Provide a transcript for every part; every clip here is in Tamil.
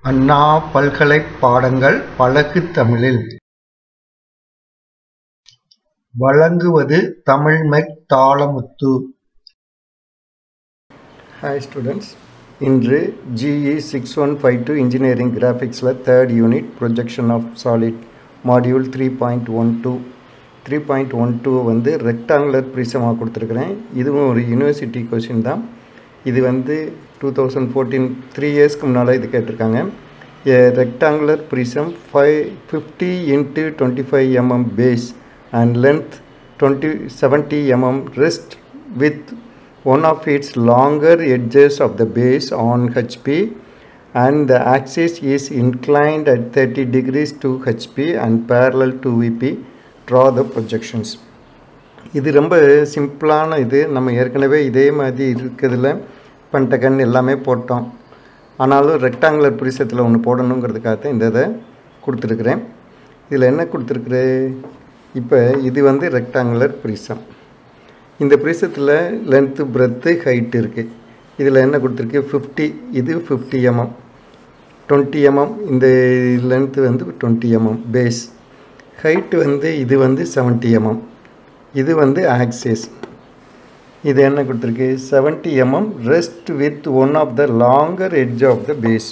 அண்ணா பல்கலைப் பாடங்கள் பழகு தமிழில் வழங்குவது தமிழ்மெக் தாளமுத்து ஹாய் ஸ்டூடெண்ட்ஸ் இன்று GE six one five two engineering கிராஃபிக்ஸில் third unit projection of solid module three point one two three point one two வந்து ரெக்டாங்குலர் ப்ரிசமாக கொடுத்துருக்குறேன் இதுவும் ஒரு யூனிவர்சிட்டி கொஷின் தான் இது வந்து டூ தௌசண்ட் ஃபோர்டீன் த்ரீ இயர்ஸ்க்கு முன்னால் இது கேட்டிருக்காங்க a rectangular prism five fifty into twenty five mm base and length twenty seventy mm rest with one of its longer edges of the base on HP and the axis is inclined at 30 degrees to HP and parallel to VP. Draw the projections. இது ரொம்ப சிம்பிளான இது நம்ம ஏற்கனவே இதே மாதிரி இருக்கிறதுல பண்டகன் எல்லாமே போட்டோம் ஆனாலும் ரெக்டாங்குலர் பிரிசத்தில் ஒன்று போடணுங்கிறதுக்காக தான் இந்த இதை கொடுத்துருக்குறேன் இதில் என்ன கொடுத்துருக்குற இப்போ இது வந்து ரெக்டாங்குலர் ப்ரிசம் இந்த ப்ரிசத்தில் லென்த்து பிரெத்து ஹைட் இருக்குது இதில் என்ன கொடுத்துருக்கு ஃபிஃப்டி இது ஃபிஃப்டி எம்எம் டுவெண்ட்டி எம்எம் இந்த லென்த்து வந்து டுவெண்ட்டி எம்எம் பேஸ் ஹைட்டு வந்து இது வந்து செவன்ட்டி எம்எம் இது வந்து ஆக்சிஸ் இது என்ன கொடுத்துருக்கு seventy mm rest with one of the longer edge of the base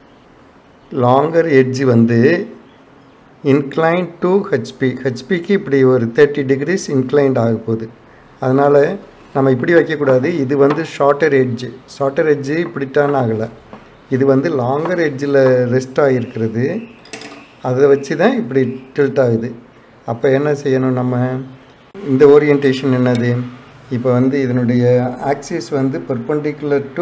longer edge வந்து இன்க்ளைன் டு ஹெச்பி ஹெச்பிக்கு இப்படி ஒரு தேர்ட்டி டிகிரிஸ் இன்க்ளைன்ட் ஆக போகுது அதனால் நம்ம இப்படி வைக்கக்கூடாது இது வந்து ஷார்ட்டர் எட்ஜு ஷார்ட்டர் எட்ஜு இப்படித்தான் ஆகலை இது வந்து லாங்கர் எட்ஜில் ரெஸ்ட் ஆகிருக்கிறது அதை வச்சு தான் இப்படி டில்ட் ஆகுது அப்போ என்ன செய்யணும் நம்ம இந்த ஓரியன்டேஷன் என்னது இப்போ வந்து இதனுடைய ஆக்சிஸ் வந்து perpendicular to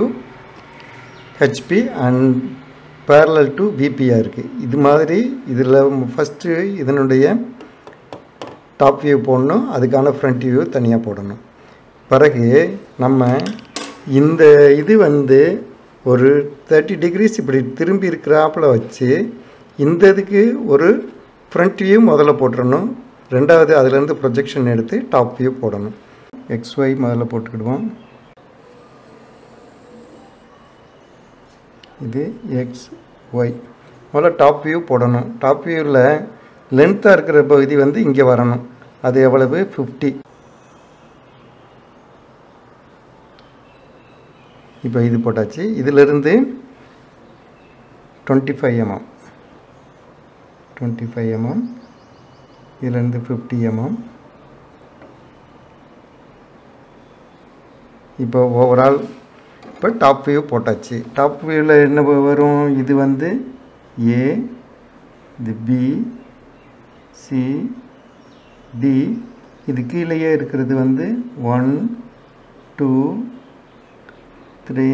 HP and parallel to விபியாக இருக்குது இது மாதிரி இதில் ஃபஸ்ட்டு இதனுடைய டாப் வியூ போடணும் அதுக்கான ஃப்ரண்ட் வியூ தனியாக போடணும் பிறகு நம்ம இந்த இது வந்து ஒரு தேர்ட்டி டிகிரிஸ் இப்படி திரும்பி இருக்கிறாப்பில் வச்சு இந்த இதுக்கு ஒரு ஃப்ரண்ட் வியூ முதல்ல போட்டுடணும் ரெண்டாவது அதுலேருந்து ப்ரொஜெக்ஷன் எடுத்து டாப் வியூ போடணும் எக்ஸ் ஒய் முதல்ல போட்டுக்கிடுவோம் இது எக்ஸ் ஒய் முதல்ல டாப் வியூ போடணும் டாப் வியூவில் லென்த்தாக இருக்கிற பகுதி வந்து இங்கே வரணும் அது எவ்வளவு ஃபிஃப்டி இப்போ இது போட்டாச்சு இதிலிருந்து twenty five mm twenty five mm இதிலேருந்து ஃபிஃப்டி எம்எம் இப்போ ஓவரால் இப்போ டாப் வியூ போட்டாச்சு டாப் வியூவில் என்ன வரும் இது வந்து ஏ இது பி சி டி இது கீழேயே இருக்கிறது வந்து one two three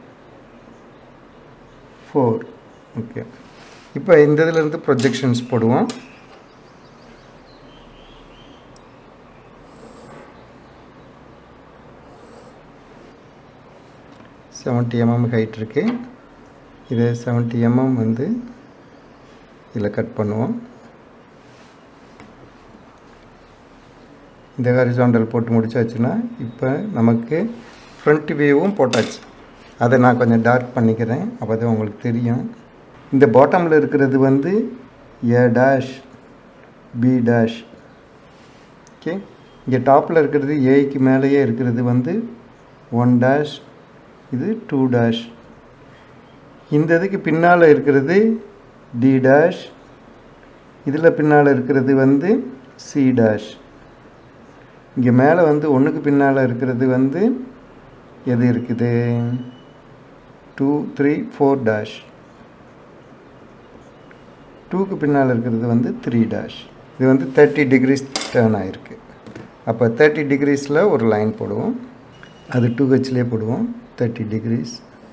four okay இப்போ இந்த இதிலேருந்து ப்ரொஜெக்ஷன்ஸ் போடுவோம் செவன்ட்டி எம்எம் ஹைட் இருக்குது இது செவன்ட்டி எம்எம் வந்து இதில் கட் பண்ணுவோம் இந்த ஹரிசாண்டல் போட்டு முடிச்சாச்சுன்னா இப்போ நமக்கு ஃப்ரண்ட் வியூவும் போட்டாச்சு அதை நான் கொஞ்சம் டார்க் பண்ணிக்கிறேன் அப்போ தான் உங்களுக்கு தெரியும் இந்த பாட்டமில் இருக்கிறது வந்து A dash B dash okay இங்கே டாப்பில் இருக்கிறது ஏக்கு மேலேயே இருக்கிறது வந்து ஒன் டேஷ் இது டூ டேஷ் இந்த இதுக்கு பின்னால் இருக்கிறது டி டேஷ் இதில் பின்னால் இருக்கிறது வந்து சி டேஷ் இங்கே மேலே வந்து ஒன்றுக்கு பின்னால் இருக்கிறது வந்து எது இருக்குது டூ த்ரீ ஃபோர் டேஷ் டூக்கு பின்னால் இருக்கிறது வந்து த்ரீ டேஷ் இது வந்து தேர்ட்டி டிகிரிஸ் டேர்ன் ஆகிருக்கு அப்போ தேர்ட்டி டிகிரிஸில் ஒரு லைன் போடுவோம் அது டூ ஹெச்லேயே போடுவோம் தேர்ட்டி டிகிரிஸ்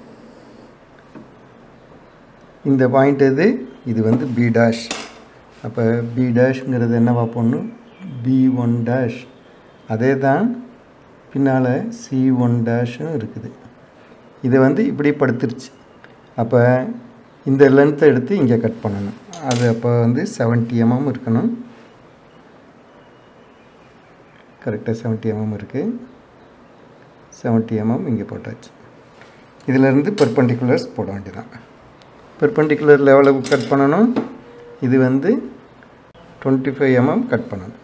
இந்த பாயிண்ட் எது இது வந்து பி டேஷ் அப்போ பி டேஷ்ங்கிறது என்னவா போடணும் பி ஒன் டேஷ் அதே தான் பின்னால் சி ஒன் டேஷும் இருக்குது இதை வந்து இப்படி படுத்துருச்சு அப்போ இந்த லென்த்தை எடுத்து இங்கே கட் பண்ணணும் அது அப்போ வந்து செவன்ட்டி எம்எம் இருக்கணும் கரெக்டாக செவன்ட்டி எம்எம் இருக்குது செவன்ட்டி எம்எம் இங்கே போட்டாச்சு இதிலேருந்து பெர்பண்டிகுலர்ஸ் போட வேண்டியதான் பெர்பெண்டிகுலர் லெவலுக்கு கட் பண்ணணும் இது வந்து டுவெண்ட்டி ஃபைவ் எம்எம் கட் பண்ணணும்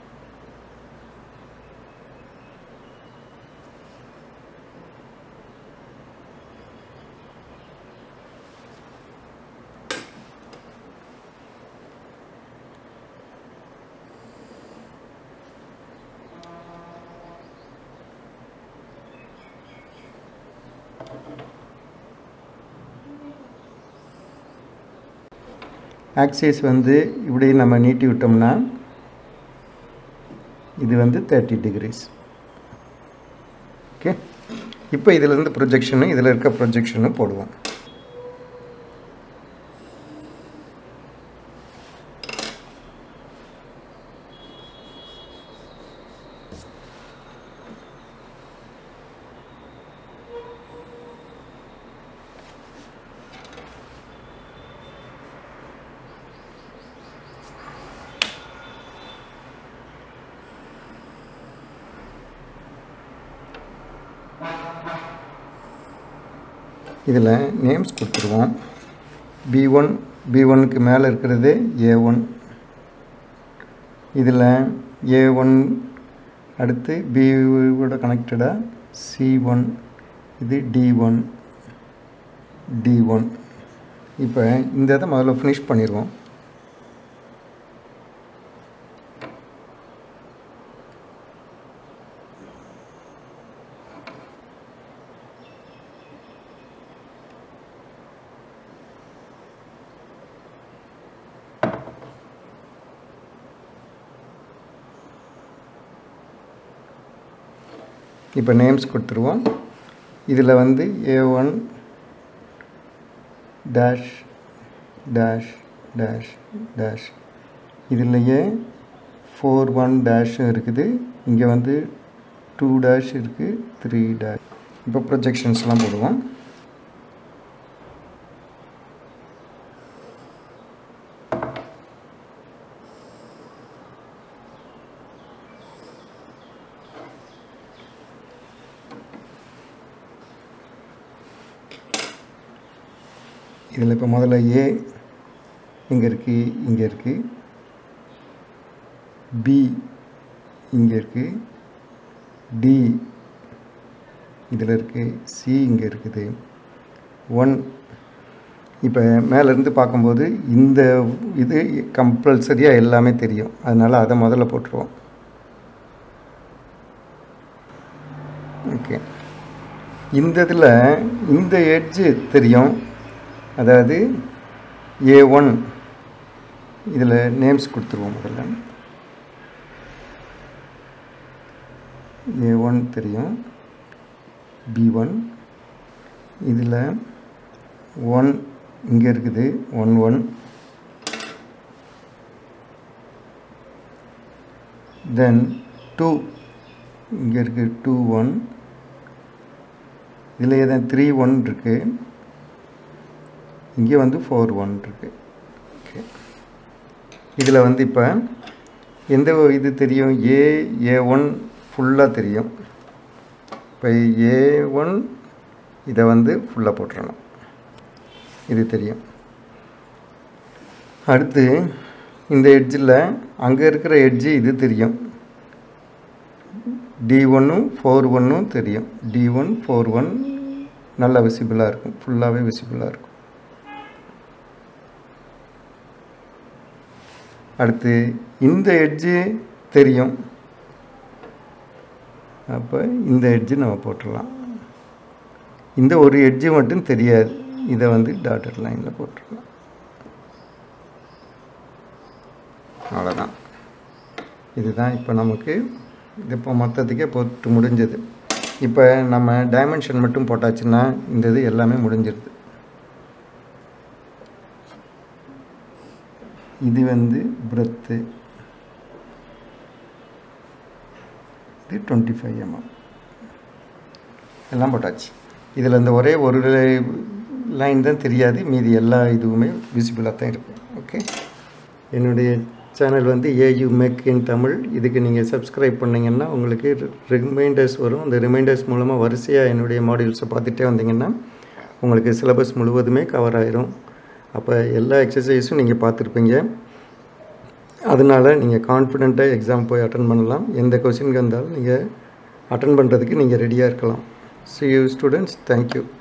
ஆக்சிஸ் வந்து இப்படி நம்ம நீட்டி விட்டோம்னா இது வந்து தேர்ட்டி டிகிரிஸ் ஓகே இப்போ இதிலேருந்து ப்ரொஜெக்ஷனு இதில் இருக்க ப்ரொஜெக்ஷனும் போடுவோம் இதில் நேம்ஸ் கொடுத்துருவோம் பி ஒன் பி ஒனுக்கு மேலே இருக்கிறது ஏ ஒன் இதில் ஏ ஒன் அடுத்து பியோட கனெக்டடாக சி ஒன் இது டி ஒன் டி ஒன் இப்போ இந்த இதை முதல்ல ஃபினிஷ் பண்ணிடுவோம் இப்போ நேம்ஸ் கொடுத்துருவோம் இதில் வந்து A one dash dash dash dash இதுலையே ஃபோர் ஒன் டேஷும் இருக்குது இங்கே வந்து டூ டேஷ் இருக்குது த்ரீ டேஷ் இப்போ ப்ரொஜெக்ஷன்ஸ்லாம் போடுவோம் இதில் இப்போ முதல்ல ஏ இங்கே இருக்குது இங்கே இருக்குது பி இங்கே இருக்குது டி இதில் இருக்குது சி இங்கே இருக்குது ஒன் இப்போ மேலேருந்து பார்க்கும்போது இந்த இது கம்பல்சரியாக எல்லாமே தெரியும் அதனால் அதை முதல்ல போட்டுருவோம் ஓகே இந்த இதில் இந்த எட்ஜு தெரியும் அதாவது ஏ ஒன் இதில் நேம்ஸ் கொடுத்துருவோம் முதல்ல ஏ ஒன் தெரியும் பி ஒன் இதில் ஒன் இங்கே இருக்குது ஒன் ஒன் தென் டூ இங்கே இருக்குது டூ ஒன் இதில் எதாவது த்ரீ ஒன் இருக்குது இங்கே வந்து ஃபோர் ஒன் இருக்குது ஓகே இதில் வந்து இப்போ எந்த இது தெரியும் ஏ ஏ ஒன் ஃபுல்லாக தெரியும் இப்போ ஏ ஒன் இதை வந்து ஃபுல்லாக போட்டுறணும் இது தெரியும் அடுத்து இந்த எட்ஜில் அங்கே இருக்கிற எட்ஜு இது தெரியும் டி ஒன்னும் ஃபோர் ஒன்னும் தெரியும் டி ஒன் ஃபோர் ஒன் நல்லா விசிபிளாக இருக்கும் ஃபுல்லாகவே விசிபிளாக இருக்கும் அடுத்து இந்த எட்ஜு தெரியும் அப்போ இந்த எட்ஜு நம்ம போட்டுடலாம் இந்த ஒரு எட்ஜு மட்டும் தெரியாது இதை வந்து டாட்டட் லைனில் போட்டுடலாம் அவ்வளோதான் இதுதான் இப்போ நமக்கு இது இப்போ மொத்தத்துக்கே போட்டு முடிஞ்சது இப்போ நம்ம டைமென்ஷன் மட்டும் போட்டாச்சுன்னா இந்த இது எல்லாமே முடிஞ்சிருது இது வந்து பிரெத்து இது டுவெண்ட்டி ஃபைவ் எம்எம் எல்லாம் போட்டாச்சு இதில் இந்த ஒரே ஒரு லைன் தான் தெரியாது மீதி எல்லா இதுவுமே விசிபிளாக தான் இருக்கும் ஓகே என்னுடைய சேனல் வந்து ஏயு மேக் இன் தமிழ் இதுக்கு நீங்கள் சப்ஸ்கிரைப் பண்ணிங்கன்னா உங்களுக்கு ரிமைண்டர்ஸ் வரும் அந்த ரிமைண்டர்ஸ் மூலமாக வரிசையாக என்னுடைய மாடியூல்ஸை பார்த்துட்டே வந்தீங்கன்னா உங்களுக்கு சிலபஸ் முழுவதுமே கவர் ஆயிரும் அப்போ எல்லா எக்ஸசைஸும் நீங்கள் பார்த்துருப்பீங்க அதனால் நீங்கள் கான்ஃபிடெண்ட்டாக எக்ஸாம் போய் அட்டன் பண்ணலாம் எந்த கொஸ்டின் வந்தாலும் நீங்கள் அட்டன் பண்ணுறதுக்கு நீங்கள் ரெடியாக இருக்கலாம் சி யூ ஸ்டூடெண்ட்ஸ் தேங்க்யூ